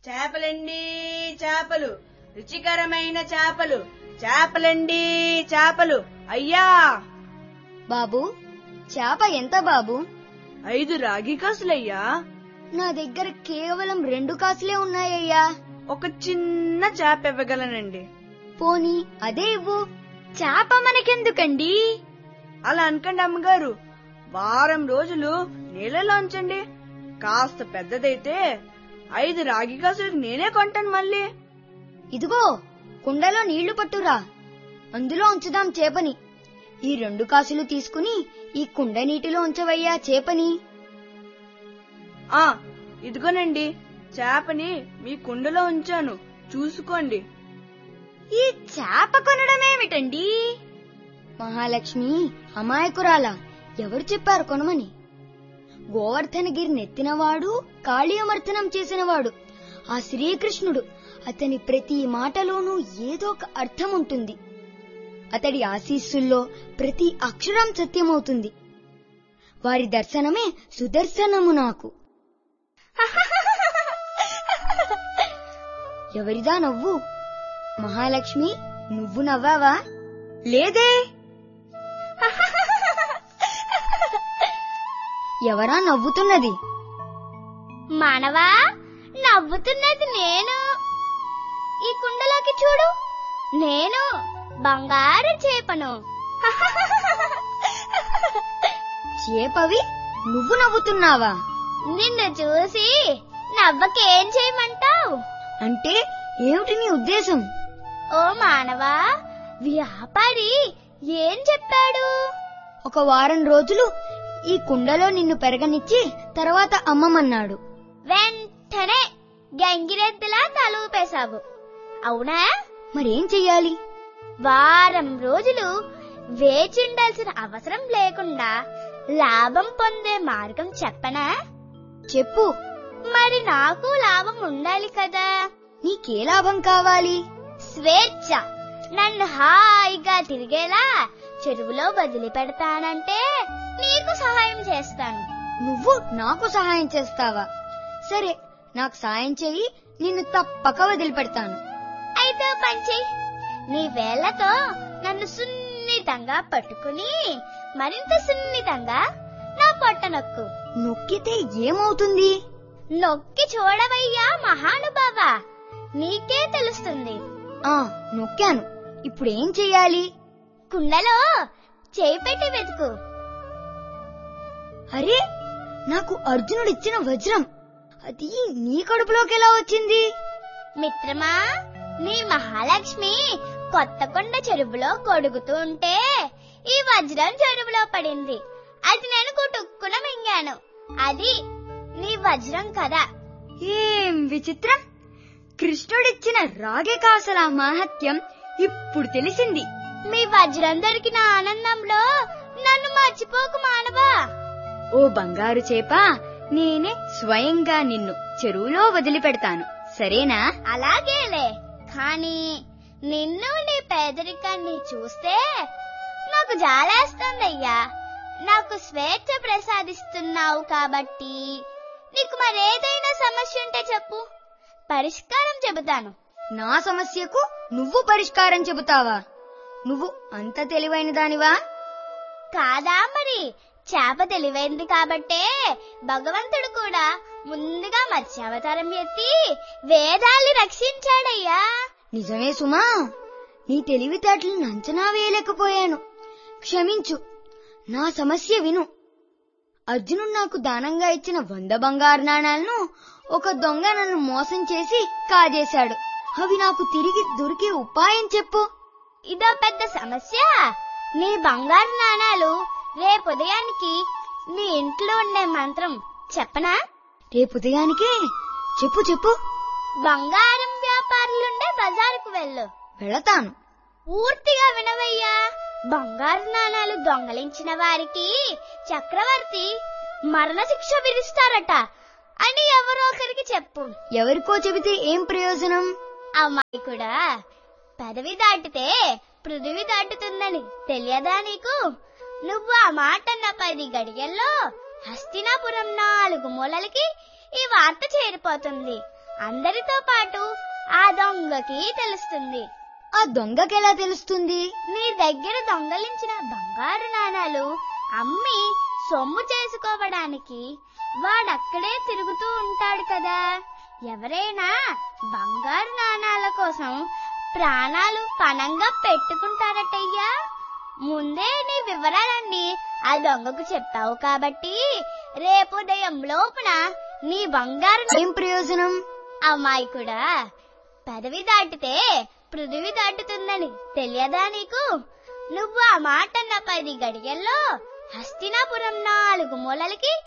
చేపలండి చేపలు రుచికరమైన చేపలు చేపలండి చేపలు అయ్యా బాబు చేప ఎంత బాబు ఐదు రాగి కాసులయ్యా నా దగ్గర కేవలం రెండు కాసులే ఉన్నాయ్యా ఒక చిన్న చేప ఇవ్వగలనండి పోనీ అదే ఇవ్వు చేప మనకెందుకండి అలా అనకండి అమ్మగారు వారం రోజులు నీళ్ళలో ఉంచండి కాస్త పెద్దదైతే ఐదు రాగి కాసులు నేనే కొంటాను మళ్ళీ ఇదిగో కుండలో నీళ్లు పట్టురా అందులో ఉంచుదాం చేపని ఈ రెండు కాసులు తీసుకుని ఈ కుండ నీటిలో ఉంచవయ్యా చేపని ఆ ఇదిగోనండి చేపని మీ కుండలో ఉంచాను చూసుకోండి ఈ చేప కొనడమేమిటండి మహాలక్ష్మి అమాయకురాల ఎవరు చెప్పారు కొనమని గోవర్ధనగిరి నెత్తినవాడు కాళీయమర్తనం చేసినవాడు ఆ శ్రీకృష్ణుడు అతని ప్రతి మాటలోనూ ఏదో ఒక అర్థం ఉంటుంది అతడి ఆశీస్సుల్లో ప్రతి అక్షరం సత్యమవుతుంది వారి దర్శనమే సుదర్శనము నాకు ఎవరిదా నవ్వు మహాలక్ష్మి నువ్వు నవ్వావా లేదే ఎవరా నవ్వుతున్నది మానవా నవ్వుతున్నది నేను ఈ కుండలోకి చూడు నేను బంగారు చేపను చేపవి నువ్వు నవ్వుతున్నావా నిన్ను చూసి నవ్వకేం చేయమంటావు అంటే ఏమిటి నీ ఉద్దేశం ఓ మానవా వ్యాపారి ఏం చెప్పాడు ఒక వారం రోజులు ఈ కుండలో నిన్ను పెరగనిచ్చి తర్వాత అమ్మమన్నాడు వెంటనే గంగిరెద్దులా తలూపేశావు అవునా మరేం చెయ్యాలి వారం రోజులు వేచుండాల్సిన అవసరం లేకుండా లాభం పొందే మార్గం చెప్పనా చెప్పు మరి నాకు లాభం ఉండాలి కదా నీకే లాభం కావాలి స్వేచ్ఛ నన్ను హాయిగా తిరిగేలా చెరువులో వదిలిపెడతానంటే నీకు సహాయం చేస్తాను నువ్వు నాకు సహాయం చేస్తావా సరే నాకు సాయం చెయ్యి నిన్ను తప్పక వదిలిపెడతాను అయితే ఓ పని చెయ్యి నీ వేళ్లతో నన్ను సున్నితంగా పట్టుకుని మరింత సున్నితంగా నా పొట్ట నొక్కు నొక్కితే ఏమవుతుంది నొక్కి చూడవయ్యా మహానుభావ నీకే తెలుస్తుంది ఆ నొక్కాను ఇప్పుడేం చెయ్యాలి కుండలో చేయి పెట్టి వెతుకు అరే నాకు అర్జునుడిచ్చిన వజ్రం అది నీ కడుపులోకి ఎలా వచ్చింది మిత్రమా నీ మహాలక్ష్మి కొత్త కొండ చెరువులో కొడుకుతూ ఉంటే ఈ వజ్రం చెరువులో పడింది అది నేను కుటుక్కున మింగాను అది నీ వజ్రం కదా ఏం విచిత్రం కృష్ణుడిచ్చిన రాగే కాసల మహత్యం ఇప్పుడు తెలిసింది మీ వజ్రం దొరికిన ఆనందంలో నన్ను మర్చిపోకు మానవా ఓ బంగారు చేప నేనే స్వయంగా నిన్ను చెరువులో వదిలిపెడతాను సరేనా అలాగేలే కానీ నిన్ను నీ పేదరికాన్ని చూస్తే నాకు జాలేస్తుందయ్యా నాకు స్వేచ్ఛ ప్రసాదిస్తున్నావు కాబట్టి నీకు మరేదైనా సమస్య ఉంటే చెప్పు పరిష్కారం చెబుతాను నా సమస్యకు నువ్వు పరిష్కారం చెబుతావా నువ్వు అంత తెలివైన దానివా కాదా మరి చేప తెలివైంది కాబట్టే భగవంతుడు కూడా ముందుగా మత్స్యావతారం ఎత్తి వేదాల్ని రక్షించాడయ్యా నిజమే సుమా నీ తెలివితేటలను అంచనా వేయలేకపోయాను క్షమించు నా సమస్య విను అర్జునుడు నాకు దానంగా ఇచ్చిన వంద బంగారు నాణాలను ఒక దొంగ నన్ను మోసం చేసి కాజేశాడు అవి నాకు తిరిగి దొరికే ఉపాయం చెప్పు ఇదో పెద్ద సమస్య నీ బంగారు నాణాలు రేపు ఉదయానికి నీ ఇంట్లో ఉండే మంత్రం చెప్పనా రేపు ఉదయానికే చెప్పు చెప్పు బంగారం వ్యాపారులుండే బజారుకు వెళ్ళు వెళతాను పూర్తిగా వినవయ్యా బంగారు నాణాలు దొంగలించిన వారికి చక్రవర్తి మరణశిక్ష విధిస్తారట అని ఎవరో ఒకరికి చెప్పు ఎవరికో చెబితే ఏం ప్రయోజనం అమ్మాయి కూడా పదవి దాటితే పృథివి దాటుతుందని తెలియదా నీకు నువ్వు ఆ మాట అన్న పది గడియల్లో హస్తినాపురం నాలుగు మూలలకి ఈ వార్త చేరిపోతుంది అందరితో పాటు ఆ దొంగకి తెలుస్తుంది ఆ దొంగకెలా తెలుస్తుంది నీ దగ్గర దొంగలించిన బంగారు నాణాలు అమ్మి సొమ్ము చేసుకోవడానికి వాడక్కడే తిరుగుతూ ఉంటాడు కదా ఎవరైనా బంగారు నాణాల కోసం ప్రాణాలు పణంగా పెట్టుకుంటారటయ్యా ముందే నీ వివరాలన్నీ ఆ దొంగకు చెప్పావు కాబట్టి రేపు ఉదయం లోపున నీ బంగారు ఏం ప్రయోజనం అమ్మాయి కూడా పదవి దాటితే పృథివి దాటుతుందని తెలియదా నీకు నువ్వు ఆ మాట అన్న పది గడియల్లో హస్తినాపురం నాలుగు మూలలకి